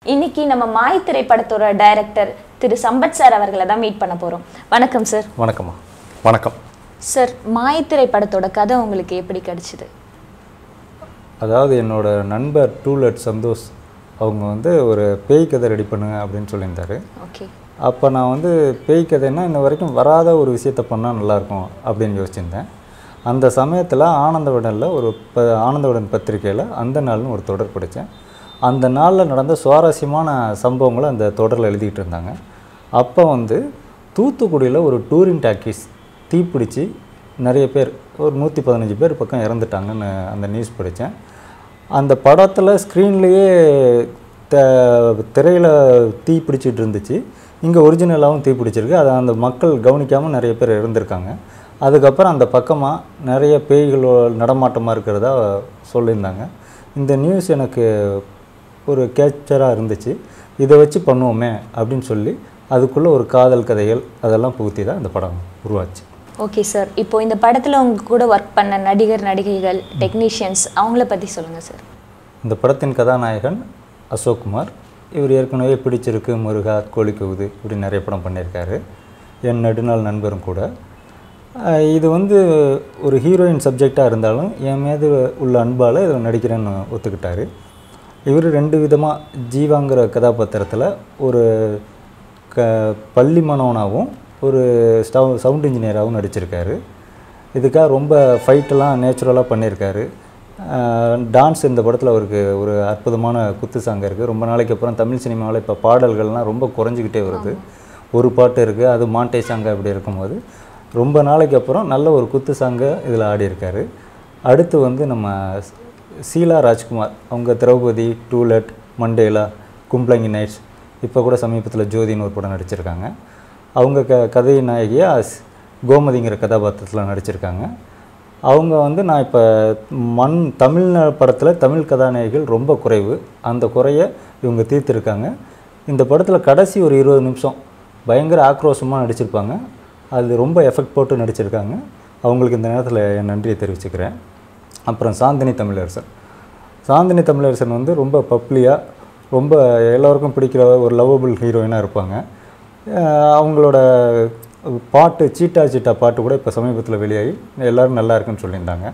இன்னைக்கு நம்ம மாய் திரைப்படத்தோட டைரக்டர் திரு சம்பத் சார் அவர்களை தான் மீட் பண்ண போறோம் வணக்கம் சார் வணக்கம்மா வணக்கம் சார் மாய் திரைப்படத்தோட கதை உங்களுக்கு எப்படி கிடைச்சது அதாவது என்னோட நண்பர் டூலட் சந்தோஷ் அவங்க வந்து ஒரு பேய் கதை ரெடி பண்ணுங்க அப்படின்னு சொல்லியிருந்தாரு ஓகே அப்போ நான் வந்து பேய் கதைன்னா இன்ன வரைக்கும் வராத ஒரு விஷயத்த பண்ணால் நல்லாயிருக்கும் அப்படின்னு யோசிச்சிருந்தேன் அந்த சமயத்தில் ஆனந்தவிடனில் ஒரு ப ஆனந்தவிடன் பத்திரிக்கையில் அந்த நாள்னு ஒரு தொடர் படித்தேன் அந்த நாளில் நடந்த சுவாரஸ்யமான சம்பவங்களை அந்த தொடரில் எழுதிட்டு இருந்தாங்க அப்போ வந்து தூத்துக்குடியில் ஒரு டூரிங் டாக்கீஸ் தீப்பிடிச்சு நிறைய பேர் ஒரு நூற்றி பதினஞ்சு பேர் பக்கம் இறந்துட்டாங்கன்னு அந்த நியூஸ் படித்தேன் அந்த படத்தில் ஸ்க்ரீன்லேயே த திரையில் தீ பிடிச்சிட்டு இருந்துச்சு இங்கே ஒரிஜினலாகவும் தீ பிடிச்சிருக்கு அதை அந்த மக்கள் கவனிக்காமல் நிறைய பேர் இருந்திருக்காங்க அதுக்கப்புறம் அந்த பக்கமாக நிறைய பேய்கள் நடமாட்டமாக இருக்கிறதா சொல்லியிருந்தாங்க இந்த நியூஸ் எனக்கு ஒரு கேப்சராக இருந்துச்சு இதை வச்சு பண்ணுவோமே அப்படின்னு சொல்லி அதுக்குள்ளே ஒரு காதல் கதைகள் அதெல்லாம் புகுத்தி தான் இந்த படம் உருவாச்சு ஓகே சார் இப்போ இந்த படத்துல உங்க கூட ஒர்க் பண்ண நடிகர் நடிகைகள் டெக்னீஷியன்ஸ் அவங்கள பத்தி சொல்லுங்க சார் இந்த படத்தின் கதாநாயகன் அசோக் குமார் இவர் ஏற்கனவே பிடிச்சிருக்கு முருகா கோழி கவுது இப்படி நிறைய படம் பண்ணியிருக்காரு என் நெடுநாள் நண்பரும் கூட அஹ் இது வந்து ஒரு ஹீரோயின் சப்ஜெக்டாக இருந்தாலும் என் மீது உள்ள அன்பால் இதில் நடிக்கிறேன்னு ஒத்துக்கிட்டாரு இவர் ரெண்டு விதமாக ஜீவாங்கிற கதாபாத்திரத்தில் ஒரு க பள்ளி மாணவனாகவும் ஒரு ஸ்டவ் சவுண்ட் இன்ஜினியராகவும் நடிச்சிருக்காரு இதுக்காக ரொம்ப ஃபைட்டெல்லாம் நேச்சுரலாக பண்ணியிருக்காரு டான்ஸ் இந்த படத்தில் அவருக்கு ஒரு அற்புதமான குத்து சாங் இருக்குது ரொம்ப நாளைக்கு அப்புறம் தமிழ் சினிமாவில் இப்போ பாடல்கள்லாம் ரொம்ப குறைஞ்சிக்கிட்டே வருது ஒரு பாட்டு இருக்குது அது மாண்டே சாங்காக இப்படி இருக்கும்போது ரொம்ப நாளைக்கு அப்புறம் நல்ல ஒரு குத்து சாங்கை இதில் ஆடியிருக்காரு அடுத்து வந்து நம்ம சீலா ராஜ்குமார் அவங்க Draupathi to let Mandela Kumbalangi nights இப்போ கூட சமீபத்தில் ஜோதின்னு ஒரு படம் நடிச்சிருக்காங்க அவங்க க கதை நாயகியாக கோமதிங்கிற கதாபாத்திரத்தில் நடிச்சிருக்காங்க அவங்க வந்து நான் இப்போ மண் தமிழ் படத்தில் தமிழ் கதாநாயகிகள் ரொம்ப குறைவு அந்த குறைய இவங்க தீர்த்திருக்காங்க இந்த படத்தில் கடைசி ஒரு இருபது நிமிஷம் பயங்கர ஆக்ரோஷமாக நடிச்சிருப்பாங்க அது ரொம்ப எஃபெக்ட் போட்டு நடிச்சிருக்காங்க அவங்களுக்கு இந்த நேரத்தில் என் நன்றியை தெரிவிச்சுக்கிறேன் அப்புறம் சாந்தினி தமிழரசன் சாந்தினி தமிழரசன் வந்து ரொம்ப பப்ளியாக ரொம்ப எல்லோருக்கும் பிடிக்கிற ஒரு லவ்வபிள் ஹீரோயினாக இருப்பாங்க அஹ் அவங்களோட பாட்டு சீட்டா சீட்டா பாட்டு கூட இப்போ சமீபத்தில் வெளியாகி எல்லோரும் நல்லா இருக்குன்னு சொல்லியிருந்தாங்க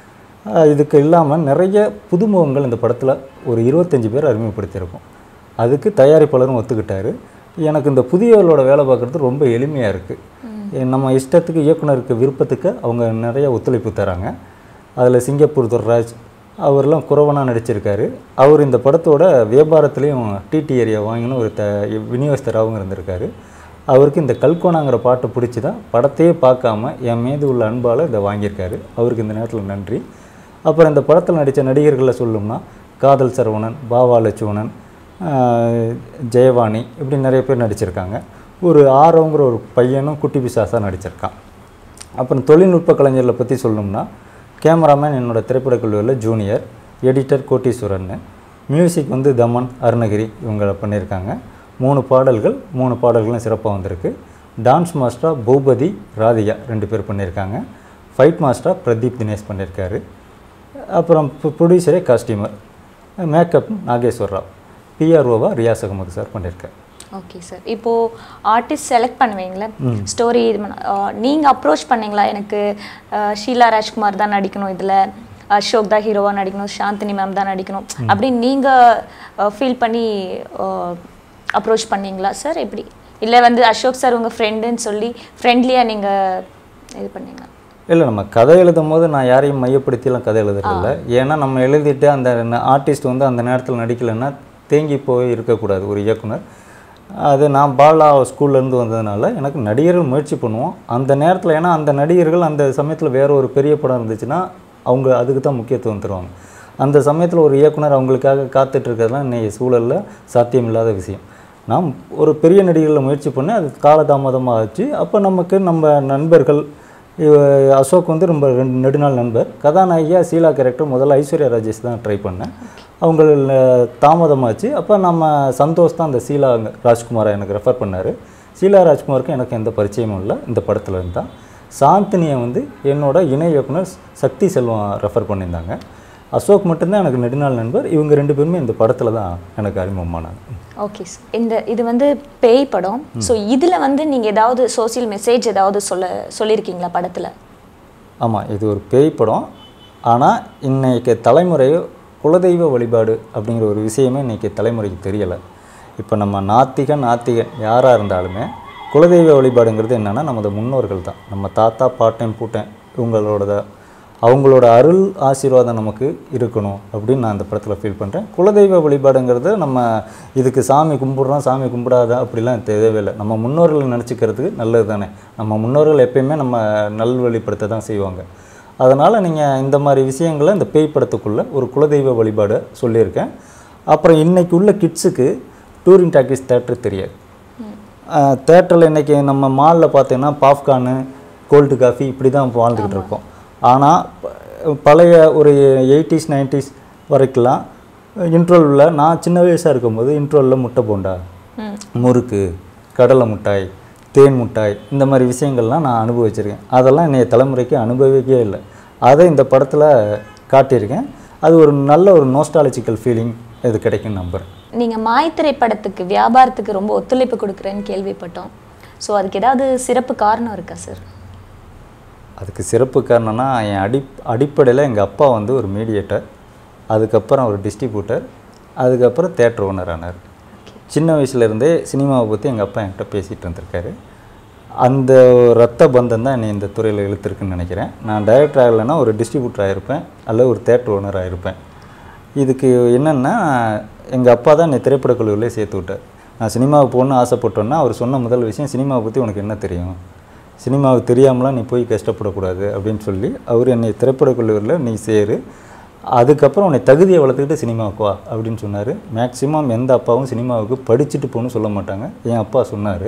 அஹ் இதுக்கு இல்லாமல் நிறைய புதுமுகங்கள் இந்த படத்தில் ஒரு இருபத்தஞ்சி பேர் அறிமுகப்படுத்தியிருக்கோம் அதுக்கு தயாரிப்பாளரும் ஒத்துக்கிட்டாரு எனக்கு இந்த புதியவர்களோட வேலை பார்க்குறது ரொம்ப எளிமையாக இருக்குது நம்ம இஷ்டத்துக்கு இயக்குனருக்கு விருப்பத்துக்கு அவங்க நிறைய ஒத்துழைப்பு தராங்க அதில் சிங்கப்பூர் துர்ராஜ் அவர்லாம் குறவனாக நடிச்சிருக்காரு அவர் இந்த படத்தோட வியாபாரத்துலேயும் டிடி ஏரியா வாங்கின ஒரு த விநியோகஸ்தராகவும் இருந்திருக்காரு அவருக்கு இந்த கல்கோனாங்கிற பாட்டை பிடிச்சி தான் படத்தையே பார்க்காம என் மீது உள்ள அன்பால் இதை வாங்கியிருக்காரு அவருக்கு இந்த நேரத்தில் நன்றி அப்புறம் இந்த படத்தில் நடித்த நடிகர்களை சொல்லணும்னா காதல் சரவணன் பாவா லட்சுமணன் ஆஹ் ஜெயவாணி இப்படி நிறைய பேர் நடிச்சிருக்காங்க ஒரு ஆரோங்கிற ஒரு பையனும் குட்டி பிசாசாக நடிச்சிருக்கான் அப்புறம் தொழில்நுட்ப கலைஞர்களை பற்றி சொல்லணும்னா கேமராமேன் என்னோட திரைப்படக் கல்லூரியில் ஜூனியர் எடிட்டர் கோட்டீஸ்வரன் மியூசிக் வந்து தமன் அருணகிரி இவங்க பண்ணியிருக்காங்க மூணு பாடல்கள் மூணு பாடல்களும் சிறப்பாக வந்திருக்கு டான்ஸ் மாஸ்டராக பூபதி ராதிகா ரெண்டு பேர் பண்ணியிருக்காங்க ஃபைட் மாஸ்டராக பிரதீப் தினேஷ் பண்ணியிருக்காரு அப்புறம் ப்ரொடியூசரே காஸ்டியூமர் மேக்கப் நாகேஸ்வர் ராவ் பிஆர்ஓவா ரியாஸ் அகமது சார் பண்ணியிருக்காரு ஓகே சார் இப்போ ஆர்டிஸ்ட் செலக்ட் பண்ணுவீங்களா ஸ்டோரி இது பண்ண ஆஹ் நீங்க அப்ரோச் பண்ணீங்களா எனக்கு ஆஹ் ஷீலா ராஜ்குமார் தான் நடிக்கணும் இதுல அசோக் தான் ஹீரோவா நடிக்கணும் சாந்தினி மேம் தான் நடிக்கணும் அப்படின்னு நீங்க ஃபீல் பண்ணி அப்ரோச் பண்ணீங்களா சார் எப்படி இல்லை வந்து அசோக் சார் உங்க ஃப்ரெண்டுன்னு சொல்லி ஃப்ரெண்ட்லியா நீங்க இது பண்ணீங்களா இல்லை நம்ம கதை எழுதும் போது நான் யாரையும் மையப்படுத்திலாம் கதை எழுதுறதில்ல ஏன்னா நம்ம எழுதிட்டு அந்த ஆர்டிஸ்ட் வந்து அந்த நேரத்தில் நடிக்கலைன்னா தேங்கி போய் இருக்கக்கூடாது ஒரு இயக்குனர் அது நான் பாலா ஸ்கூல்லேருந்து வந்ததுனால எனக்கு நடிகர்கள் முயற்சி பண்ணுவோம் அந்த நேரத்தில் ஏன்னா அந்த நடிகர்கள் அந்த சமயத்தில் வேற ஒரு பெரிய படம் இருந்துச்சுன்னா அவங்க அதுக்கு தான் முக்கியத்துவம் தருவாங்க அந்த சமயத்தில் ஒரு இயக்குனர் அவங்களுக்காக காத்துட்டு இருக்கிறதுலாம் இன்னைக்கு சூழலில் சாத்தியமில்லாத விஷயம் நான் ஒரு பெரிய நடிகர்களை முயற்சி பண்ணேன் அது காலதாமதமாக ஆச்சு அப்போ நமக்கு நம்ம நண்பர்கள் இவ அசோக் வந்து ரொம்ப ரெண்டு நெடுநாள் நண்பர் கதாநாயகியாக சீலா கேரக்டர் முதல்ல ஐஸ்வர்யா ராஜேஷ் தான் ட்ரை பண்ணேன் அவங்க தாமதமாச்சு அப்போ நம்ம சந்தோஷ் தான் அந்த சீலா ராஜ்குமாரை எனக்கு ரெஃபர் பண்ணார் சீலா ராஜ்குமாருக்கு எனக்கு எந்த பரிச்சயமும் இல்லை இந்த படத்தில் இருந்தால் சாந்தினியை வந்து என்னோட இணை இயக்குனர் சக்தி செல்வம் ரெஃபர் பண்ணியிருந்தாங்க அசோக் மட்டும்தான் எனக்கு நெடுநாள் நண்பர் இவங்க ரெண்டு பேருமே இந்த படத்தில் தான் எனக்கு அறிமுகமானாங்க ஓகே சார் இந்த இது வந்து பேய் படம் ஸோ இதில் வந்து நீங்கள் ஏதாவது சோஷியல் மெசேஜ் ஏதாவது சொல்ல சொல்லியிருக்கீங்களா படத்தில் ஆமாம் இது ஒரு பேய் படம் ஆனால் இன்னைக்கு தலைமுறை குலதெய்வ வழிபாடு அப்படிங்கிற ஒரு விஷயமே இன்னைக்கு தலைமுறைக்கு தெரியலை இப்போ நம்ம நாத்திகன் நாத்திகன் யாராக இருந்தாலுமே குலதெய்வ வழிபாடுங்கிறது என்னென்னா நமது முன்னோர்கள் தான் நம்ம தாத்தா பாட்டன் பூட்டன் இவங்களோட அவங்களோட அருள் ஆசீர்வாதம் நமக்கு இருக்கணும் அப்படின்னு நான் அந்த படத்தில் ஃபீல் பண்ணுறேன் குலதெய்வ வழிபாடுங்கிறது நம்ம இதுக்கு சாமி கும்பிட்றோம் சாமி கும்பிடாத அப்படிலாம் தேவையில்லை நம்ம முன்னோர்களை நினச்சிக்கிறதுக்கு நல்லது தானே நம்ம முன்னோர்கள் எப்பயுமே நம்ம நல்வழிப்படுத்த தான் செய்வாங்க அதனால் நீங்கள் இந்த மாதிரி விஷயங்களை இந்த பேய் படத்துக்குள்ளே ஒரு குலதெய்வ வழிபாடு சொல்லியிருக்கேன் அப்புறம் இன்னைக்கு உள்ள கிட்ஸுக்கு டூரிங் டாக்கீஸ் தேட்டர் தெரியாது தேட்டரில் இன்றைக்கி நம்ம மாலில் பார்த்தீங்கன்னா பாப்கார்னு கோல்டு காஃபி இப்படி தான் வாழ்ந்துக்கிட்டு இருக்கோம் ஆனால் ப- பழைய ஒரு எயிட்டிஸ் நைன்டிஸ் வரைக்கும்லாம் இன்ட்ரோலில் நான் சின்ன வயசாக இருக்கும்போது இன்ட்ரோலில் முட்டை போண்டா ம் முறுக்கு கடலை மிட்டாய் தேன் மிட்டாய் இந்த மாதிரி விஷயங்கள்லாம் நான் அனுபவிச்சிருக்கேன் அதெல்லாம் இன்றைய தலைமுறைக்கு அனுபவிக்கவே இல்லை அதை இந்த படத்தில் காட்டியிருக்கேன் அது ஒரு நல்ல ஒரு நோஸ்டாலஜிக்கல் ஃபீலிங் இது கிடைக்கும் நம்புகிறேன் நீங்கள் மாய் திரைப்படத்துக்கு வியாபாரத்துக்கு ரொம்ப ஒத்துழைப்பு கொடுக்குறேன்னு கேள்விப்பட்டோம் ஸோ அதுக்கு ஏதாவது சிறப்பு காரணம் இருக்கா சார் அதுக்கு சிறப்பு காரணம்னா என் அடி அடிப்படையில் எங்கள் அப்பா வந்து ஒரு மீடியேட்டர் அதுக்கப்புறம் ஒரு டிஸ்ட்ரிபியூட்டர் அதுக்கப்புறம் தேட்டர் ஓனர் ஆனார் சின்ன வயசுலேருந்தே சினிமாவை பற்றி எங்கள் அப்பா என்கிட்ட பேசிகிட்டு இருந்திருக்காரு அந்த ரத்த பந்தம் தான் என்னை இந்த துறையில் இழுத்துருக்குன்னு நினைக்கிறேன் நான் டைரக்டர் ஆகலைன்னா ஒரு டிஸ்ட்ரிபியூட்டர் ஆகிருப்பேன் அல்லது ஒரு தேட்டர் ஓனர் ஆகிருப்பேன் இதுக்கு என்னென்னா எங்கள் அப்பா தான் என்னை திரைப்படக் கல்லூரியிலே சேர்த்து விட்டார் நான் சினிமாவுக்கு போகணுன்னு ஆசைப்பட்டோன்னா அவர் சொன்ன முதல் விஷயம் சினிமாவை பற்றி உனக்கு என்ன தெரியும் சினிமாவுக்கு தெரியாமலாம் நீ போய் கஷ்டப்படக்கூடாது அப்படின்னு சொல்லி அவர் என்னை திரைப்படக் கல்லூரியில் நீ சேரு அதுக்கப்புறம் உன்னை தகுதியை வளர்த்துக்கிட்டு சினிமாவுக்கு வா அப்படின்னு சொன்னார் மேக்ஸிமம் எந்த அப்பாவும் சினிமாவுக்கு படிச்சுட்டு போகணும்னு சொல்ல மாட்டாங்க என் அப்பா சொன்னார்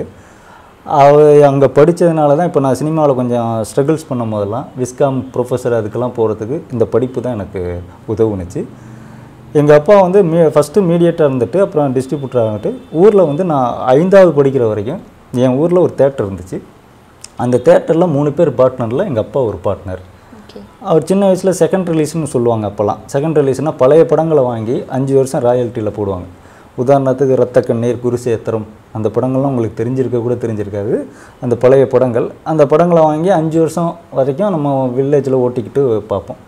அவர் அங்கே படித்ததுனால தான் இப்போ நான் சினிமாவில் கொஞ்சம் ஸ்ட்ரகிள்ஸ் பண்ணும் போதெல்லாம் விஸ்காம் ப்ரொஃபஸர் அதுக்கெல்லாம் போகிறதுக்கு இந்த படிப்பு தான் எனக்கு உதவுனுச்சு எங்கள் அப்பா வந்து மீ ஃபஸ்ட்டு மீடியேட்டாக இருந்துட்டு அப்புறம் டிஸ்ட்ரிபியூட்டர் ஆகிட்டு ஊரில் வந்து நான் ஐந்தாவது படிக்கிற வரைக்கும் என் ஊரில் ஒரு தேட்டர் இருந்துச்சு அந்த தேட்டரில் மூணு பேர் பார்ட்னரில் எங்கள் அப்பா ஒரு பார்ட்னர் ஓகே அவர் சின்ன வயசில் செகண்ட் ரிலீஸ்னு சொல்லுவாங்க அப்போல்லாம் செகண்ட் ரிலீஸ்னால் பழைய படங்களை வாங்கி அஞ்சு வருஷம் ராயல்ட்டியில் போடுவாங்க உதாரணத்துக்கு ரத்த கண்ணீர் குருசேத்திரம் அந்த படங்கள்லாம் உங்களுக்கு தெரிஞ்சிருக்க கூட தெரிஞ்சிருக்காது அந்த பழைய படங்கள் அந்த படங்களை வாங்கி அஞ்சு வருஷம் வரைக்கும் நம்ம வில்லேஜில் ஓட்டிக்கிட்டு பார்ப்போம்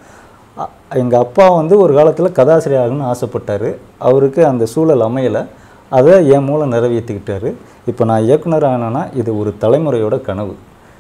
எங்கள் அப்பா வந்து ஒரு காலத்தில் கதாசிரியர் ஆகணும்னு ஆசைப்பட்டார் அவருக்கு அந்த சூழல் அமையலை அதை என் மூலம் நிறைவேற்றிக்கிட்டாரு இப்போ நான் இயக்குனர் ஆனேன்னா இது ஒரு தலைமுறையோட கனவு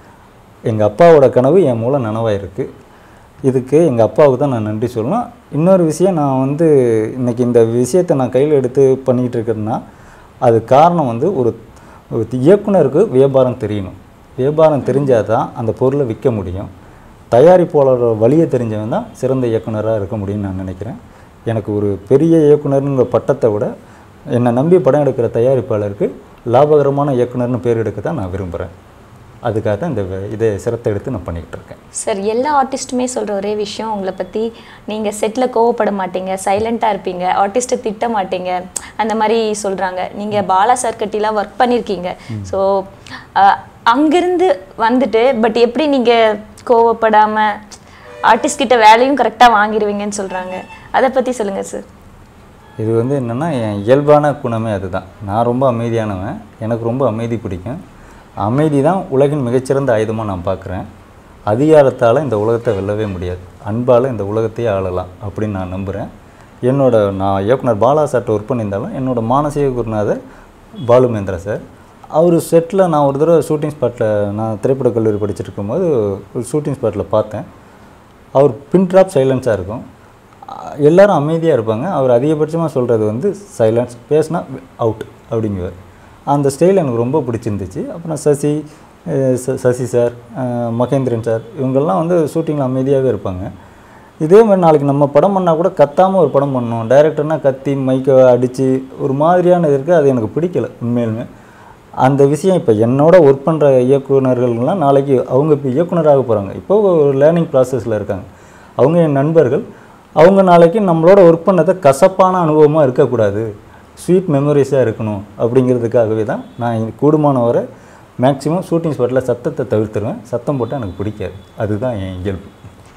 எங்கள் அப்பாவோட கனவு என் மூலம் நனவாயிருக்கு இதுக்கு எங்கள் அப்பாவுக்கு தான் நான் நன்றி சொல்லணும் இன்னொரு விஷயம் நான் வந்து இன்னைக்கு இந்த விஷயத்தை நான் கையில் எடுத்து பண்ணிக்கிட்டு இருக்கிறேன்னா அது காரணம் வந்து ஒரு ஒரு இயக்குனருக்கு வியாபாரம் தெரியணும் வியாபாரம் தெரிஞ்சால் தான் அந்த பொருளை விற்க முடியும் தயாரிப்பாளர் வழியை தெரிஞ்சவன் தான் சிறந்த இயக்குனராக இருக்க முடியும்னு நான் நினைக்கிறேன் எனக்கு ஒரு பெரிய இயக்குனருங்கிற பட்டத்தை விட என்னை நம்பி படம் எடுக்கிற தயாரிப்பாளருக்கு லாபகரமான இயக்குனர்னு பேர் எடுக்க தான் நான் விரும்புகிறேன் அதுக்காக தான் இந்த வே- இதை சிரத்தை எடுத்து நான் பண்ணிக்கிட்டு இருக்கேன் சார் எல்லா ஆர்டிஸ்ட்டுமே சொல்கிற ஒரே விஷயம் உங்களை பற்றி நீங்கள் செட்டில் கோவப்பட மாட்டீங்க சைலண்ட்டாக இருப்பீங்க ஆர்டிஸ்ட்டை திட்ட மாட்டீங்க அந்த மாதிரி சொல்கிறாங்க நீங்கள் பாலா சார் கட்டிலாம் ஒர்க் பண்ணியிருக்கீங்க ஸோ அங்கேருந்து வந்துட்டு பட் எப்படி நீங்கள் கோவப்படாமல் ஆர்டிஸ்ட் கிட்ட வேலையும் கரெக்டாக வாங்கிடுவீங்கன்னு சொல்கிறாங்க அதை பற்றி சொல்லுங்கள் சார் இது வந்து என்னென்னா என் இயல்பான குணமே அதுதான் நான் ரொம்ப அமைதியானவன் எனக்கு ரொம்ப அமைதி பிடிக்கும் அமைதி தான் உலகின் மிகச்சிறந்த ஆயுதமாக நான் பார்க்குறேன் அதிகாரத்தால் இந்த உலகத்தை வெல்லவே முடியாது அன்பால் இந்த உலகத்தையே ஆளலாம் அப்படின்னு நான் நம்புகிறேன் என்னோட நான் இயக்குனர் பாலா சார்ட்ட ஒர்க் பண்ணியிருந்தாலும் என்னோட மானசீக குருநாதர் பாலுமேந்திரா சார் அவர் செட்டில் நான் ஒரு தடவை ஷூட்டிங் ஸ்பாட்டில் நான் திரைப்படக் கல்லூரி படிச்சுட்டு இருக்கும்போது ஒரு ஷூட்டிங் ஸ்பாட்டில் பார்த்தேன் அவர் பின் ட்ராப் சைலன்ஸாக இருக்கும் அஹ் எல்லாரும் அமைதியாக இருப்பாங்க அவர் அதிகபட்சமாக சொல்கிறது வந்து சைலன்ஸ் பேசினா அவுட் அப்படிங்குவார் அந்த ஸ்டைல் எனக்கு ரொம்ப பிடிச்சிருந்துச்சு அப்புறம் சசி அஹ் ச- சசி சார் அஹ் மகேந்திரன் சார் இவங்கெல்லாம் வந்து ஷூட்டிங்கில் அமைதியாகவே இருப்பாங்க இதே மாதிரி நாளைக்கு நம்ம படம் பண்ணால் கூட கத்தாமல் ஒரு படம் பண்ணணும் டைரக்டர்னா கத்தி மைக்கை அடித்து ஒரு மாதிரியான இது இருக்குது அது எனக்கு பிடிக்கல உண்மையிலுமே அந்த விஷயம் இப்போ என்னோட ஒர்க் பண்ணுற இயக்குனர்கள்லாம் நாளைக்கு அவங்க இப்போ இயக்குனராக போகிறாங்க இப்போ ஒரு லேர்னிங் ப்ராசஸில் இருக்காங்க அவங்க என் நண்பர்கள் அவங்க நாளைக்கு நம்மளோட ஒர்க் பண்ணதை கசப்பான அனுபவமாக இருக்கக்கூடாது ஸ்வீட் மெமரிஸாக இருக்கணும் அப்படிங்கிறதுக்காகவே தான் நான் இங்க கூடுமான வரை மேக்ஸிமம் ஷூட்டிங் ஸ்பாட்டில் சத்தத்தை தவிர்த்துருவேன் சத்தம் போட்டால் எனக்கு பிடிக்காது அதுதான் என் இயல்பு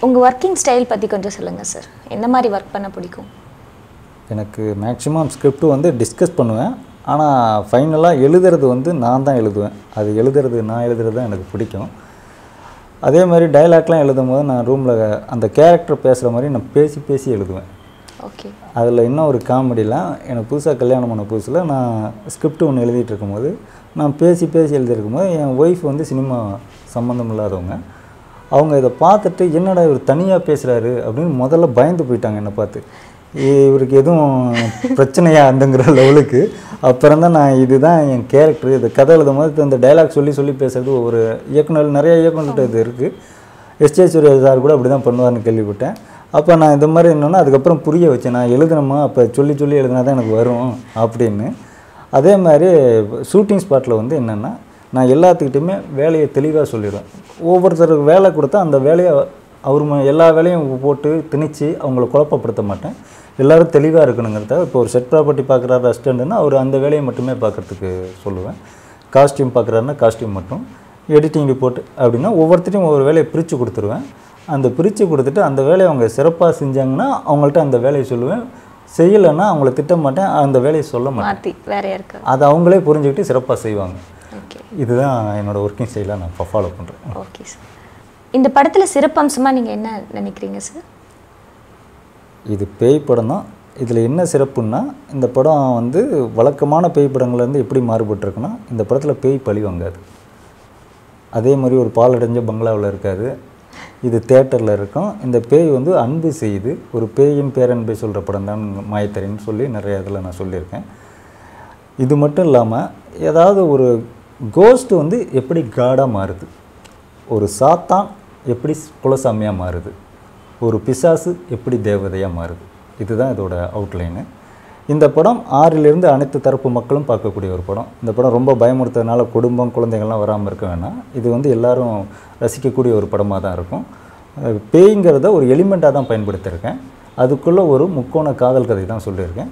உங்கள் ஒர்க்கிங் ஸ்டைல் பற்றி கொஞ்சம் சொல்லுங்கள் சார் எந்த மாதிரி ஒர்க் பண்ண பிடிக்கும் எனக்கு மேக்ஸிமம் ஸ்கிரிப்ட் வந்து டிஸ்கஸ் பண்ணுவேன் ஆனால் ஃபைனலாக எழுதுறது வந்து நான் தான் எழுதுவேன் அது எழுதுறது நான் எழுதுறது தான் எனக்கு பிடிக்கும் அதே மாதிரி டைலாக்லாம் எழுதும் போது நான் ரூமில் அந்த கேரக்டர் பேசுகிற மாதிரி நான் பேசி பேசி எழுதுவேன் ஓகே அதில் இன்னும் ஒரு காமெடிலாம் எனக்கு புதுசாக கல்யாணம் பண்ண புதுசில் நான் ஸ்கிரிப்ட் ஒன்று எழுதிட்டு இருக்கும்போது நான் பேசி பேசி எழுதியிருக்கும் போது என் ஒய்ஃப் வந்து சினிமா சம்மந்தம் இல்லாதவங்க அவங்க இதை பார்த்துட்டு என்னடா இவர் தனியாக பேசுகிறாரு அப்படின்னு முதல்ல பயந்து போயிட்டாங்க என்னை பார்த்து இ- இவருக்கு எதுவும் பிரச்சனையா அந்தங்கிற லெவலுக்கு அப்புறம் தான் நான் இதுதான் என் கேரக்டர் இந்த கதை எழுதும் போது இந்த டைலாக் சொல்லி சொல்லி பேசுறது ஒவ்வொரு இயக்குனர் நிறைய இயக்குனர்கிட்ட இது இருக்குது எஸ்ஜே சூர்யா சார் கூட அப்படி தான் பண்ணுவார்னு கேள்விப்பட்டேன் அப்போ நான் இந்த மாதிரி என்னன்னா அதுக்கப்புறம் புரிய வச்சேன் நான் எழுதணுமா அப்போ சொல்லி சொல்லி எழுதினா தான் எனக்கு வரும் அப்படின்னு அதே மாதிரி ஷூட்டிங் ஸ்பாட்டில் வந்து என்னென்னா நான் எல்லாத்துக்கிட்டையுமே வேலையை தெளிவாக சொல்லிடுவேன் ஒவ்வொருத்தருக்கு வேலை கொடுத்தா அந்த வேலையை அவர் ம- எல்லா வேலையும் போட்டு திணிச்சு அவங்கள குழப்பப்படுத்த மாட்டேன் எல்லாரும் தெளிவாக இருக்கணுங்கிறத இப்போ ஒரு செட் ப்ராப்பர்ட்டி பார்க்குறாரு அசிஸ்டண்ட்னா அவர் அந்த வேலையை மட்டுமே பார்க்குறதுக்கு சொல்லுவேன் காஸ்டியூம் பார்க்குறாருன்னா காஸ்டியூம் மட்டும் எடிட்டிங் ரிப்போர்ட் அப்படின்னா ஒவ்வொருத்தரையும் ஒவ்வொரு வேலையை பிரித்து கொடுத்துருவேன் அந்த பிரித்து கொடுத்துட்டு அந்த வேலையை அவங்க சிறப்பாக செஞ்சாங்கன்னா அவங்கள்ட்ட அந்த வேலையை சொல்லுவேன் செய்யலைன்னா அவங்கள திட்ட மாட்டேன் அந்த வேலையை சொல்ல மாட்டேன் மாற்றி வேற யாருக்கு அதை அவங்களே புரிஞ்சுக்கிட்டு சிறப்பாக செய்வாங்க ஓகே இதுதான் என்னோட ஒர்க்கிங் ஸ்டைலாக நான் ஃபாலோ பண்ணுறேன் ஓகே சார் இந்த படத்தில் சிறப்பம்சமாக நீங்கள் என்ன நினைக்கிறீங்க சார் இது பேய் படம் தான் இதில் என்ன சிறப்புன்னா இந்த படம் வந்து வழக்கமான பேய் படங்கள்லேருந்து எப்படி மாறுபட்டிருக்குன்னா இந்த படத்தில் பேய் பழி வாங்காது அதே மாதிரி ஒரு பாலடைஞ்ச பங்களாவில் இருக்காது இது தேட்டரில் இருக்கும் இந்த பேய் வந்து அன்பு செய்யுது ஒரு பேயின் பேரன்பை சொல்கிற படம் தான் மாயத்தரின்னு சொல்லி நிறைய இதில் நான் சொல்லியிருக்கேன் இது மட்டும் இல்லாமல் ஏதாவது ஒரு கோஸ்ட் வந்து எப்படி காடாக மாறுது ஒரு சாத்தான் எப்படி குலசாமியாக மாறுது ஒரு பிசாசு எப்படி தேவதையாக மாறுது இதுதான் இதோட அவுட்லைனு இந்த படம் ஆறிலிருந்து அனைத்து தரப்பு மக்களும் பார்க்கக்கூடிய ஒரு படம் இந்த படம் ரொம்ப பயமுறுத்ததுனால குடும்பம் குழந்தைகள்லாம் வராமல் இருக்க வேணாம் இது வந்து எல்லாரும் ரசிக்கக்கூடிய ஒரு படமாக தான் இருக்கும் அஹ் பேய்ங்கிறத ஒரு எலிமெண்ட்டாக தான் பயன்படுத்தியிருக்கேன் அதுக்குள்ளே ஒரு முக்கோண காதல் கதை தான் சொல்லியிருக்கேன்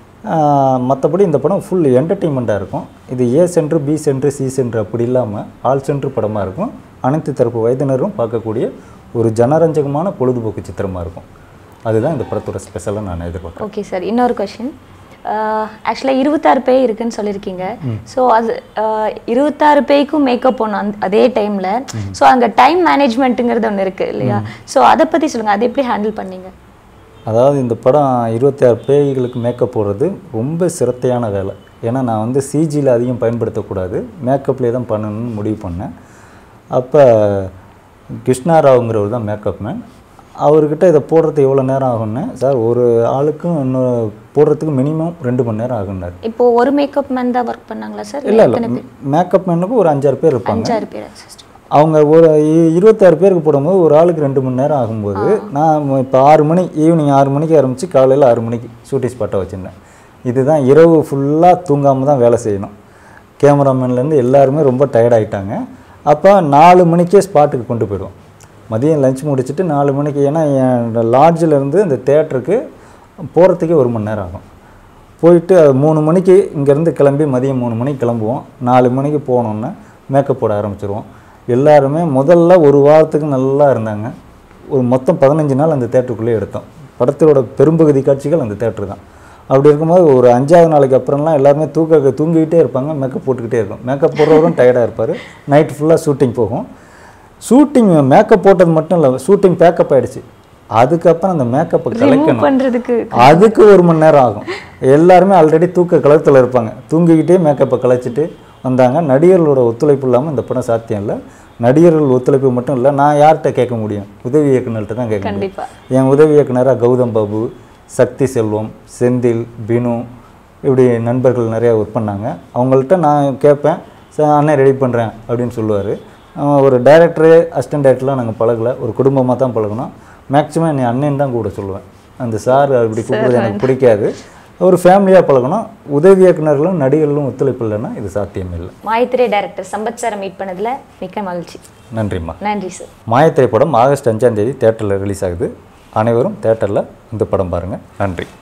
மற்றபடி இந்த படம் ஃபுல் என்டர்டெயின்மெண்ட்டாக இருக்கும் இது A centre B centre C centre அப்படி இல்லாமல் ஆல் சென்ட்ரு படமாக இருக்கும் அனைத்து தரப்பு வயதினரும் பார்க்கக்கூடிய ஒரு ஜனரஞ்சகமான பொழுதுபோக்கு சித்திரமாக இருக்கும் அதுதான் இந்த படத்தோட ஸ்பெஷலாக நான் எதிர்பார்க்குறேன் ஓகே சார் இன்னொரு கொஷின் ஆக்சுவலாக இருபத்தாறு பேய் இருக்குன்னு சொல்லியிருக்கீங்க ஸோ அது ஆஹ், இருபத்தாறு பேய்க்கும் மேக்கப் போடணும் அந்த அதே டைமில் ஸோ அங்கே டைம் மேனேஜ்மெண்ட்டுங்கிறது ஒன்று இருக்குது இல்லையா ஸோ அதை பற்றி சொல்லுங்கள் அதை எப்படி ஹேண்டில் பண்ணீங்க அதாவது இந்த படம் இருபத்தி ஆறு பேய்களுக்கு மேக்கப் போடுறது ரொம்ப சிரத்தையான வேலை ஏன்னா நான் வந்து சிஜியில் அதிகம் பயன்படுத்தக்கூடாது மேக்கப்லேயே தான் பண்ணணும்னு முடிவு பண்ணேன் அப்போ கிருஷ்ணா ராவுங்கிறவர் தான் மேக்கப் மேன் அவர்கிட்ட இதை போடுறதுக்கு எவ்வளோ நேரம் ஆகும்னு சார் ஒரு ஆளுக்கும் இன்னும் போடுறதுக்கு மினிமம் ரெண்டு மணி நேரம் ஆகுனார் இப்போ ஒரு மேக்கப் மேன் தான் ஒர்க் பண்ணாங்களா சார் இல்லை இல்லை மேக்கப் மேனுக்கு ஒரு அஞ்சாறு பேர் இருப்பாங்க அஞ்சாறு பேர் சிஸ்டர் அவங்க ஒரு இ- இருபத்தாறு பேருக்கு போடும்போது ஒரு ஆளுக்கு ரெண்டு மணி நேரம் ஆகும்போது நான் இப்போ ஆறு மணி ஈவினிங் ஆறு மணிக்கு ஆரம்பித்து காலையில் ஆறு மணிக்கு ஷூட்டிங் ஸ்பாட்டை வச்சுருந்தேன் இதுதான் இரவு ஃபுல்லாக தூங்காமல் தான் வேலை செய்யணும் கேமராமேன்லேருந்து எல்லாருமே ரொம்ப tired ஆயிட்டாங்க அப்போ நாலு மணிக்கே ஸ்பாட்டுக்கு கொண்டு போயிடுவோம் மதியம் லஞ்ச் முடிச்சுட்டு நாலு மணிக்கு ஏன்னா என் லாட்ஜில் இருந்து இந்த தேட்டருக்கு போகிறதுக்கே ஒரு மணி நேரம் ஆகும் போயிட்டு அது மூணு மணிக்கு இங்கேருந்து கிளம்பி மதியம் மூணு மணிக்கு கிளம்புவோம் நாலு மணிக்கு போனோன்னே மேக்கப் போட ஆரம்பிச்சிருவோம் எல்லாருமே முதல்ல ஒரு வாரத்துக்கு நல்லா இருந்தாங்க ஒரு மொத்தம் பதினஞ்சு நாள் அந்த தேட்டருக்குள்ளே எடுத்தோம் படத்தோட பெரும்பகுதி காட்சிகள் அந்த தேட்டர் தான் அப்படி இருக்கும்போது ஒரு அஞ்சாவது நாளைக்கு அப்புறம்லாம் எல்லாருமே தூக்க தூங்கிக்கிட்டே இருப்பாங்க மேக்கப் போட்டுக்கிட்டே இருக்கும் மேக்கப் போடுறவரும் டயர்டாக இருப்பார் நைட் ஃபுல்லாக ஷூட்டிங் போகும் ஷூட்டிங் மேக்கப் போட்டது மட்டும் இல்லை ஷூட்டிங் பேக்கப் ஆயிடுச்சு அதுக்கப்புறம் அந்த மேக்கப்பை ரிமூவ் கலைக்கணும் பண்ணுறதுக்கு அதுக்கு ஒரு மணி நேரம் ஆகும் எல்லாருமே ஆல்ரெடி தூக்க கலத்தில் இருப்பாங்க தூங்கிக்கிட்டே மேக்கப்பை கலைச்சிட்டு வந்தாங்க நடிகர்களோட ஒத்துழைப்பு இல்லாமல் இந்த படம் சாத்தியம் இல்லை நடிகர்கள் ஒத்துழைப்பு மட்டும் இல்லை நான் யார்கிட்ட கேட்க முடியும் உதவி இயக்குனர்கிட்ட தான் கேட்க முடியும் கண்டிப்பா என் உதவி இயக்குனராக கௌதம் பாபு சக்தி செல்வம் செந்தில் பினு இப்படி நண்பர்கள் நிறையா ஒர்க் பண்ணாங்க அவங்கள்ட்ட நான் கேட்பேன் சார் அண்ணன் ரெடி பண்ணுறேன் அப்படின்னு சொல்லுவார் ஒரு டைரக்டரு அசிஸ்டன்ட் டைரக்டர்லாம் நாங்கள் பழகலை ஒரு குடும்பமாக தான் பழகணும் மேக்ஸிமம் என்னை அண்ணன் தான் கூட சொல்லுவேன் அந்த சார் அப்படி கூப்பிடுறது எனக்கு பிடிக்காது ஒரு ஃபேமிலியாக பழகணும் உதவி இயக்குனர்களும் நடிகர்களும் ஒத்துழைப்பு இல்லைன்னா இது சாத்தியம் இல்லை மாயத்திரை டைரக்டர் சம்பத் சாரை மீட் பண்ணதுல மிக்க மகிழ்ச்சி நன்றிம்மா நன்றி சார் மாயத்திரை படம் ஆகஸ்ட் அஞ்சாம் தேதி தேட்டரில் ரிலீஸ் ஆகுது அனைவரும் தேட்டரில் இந்த படம் பாருங்கள் நன்றி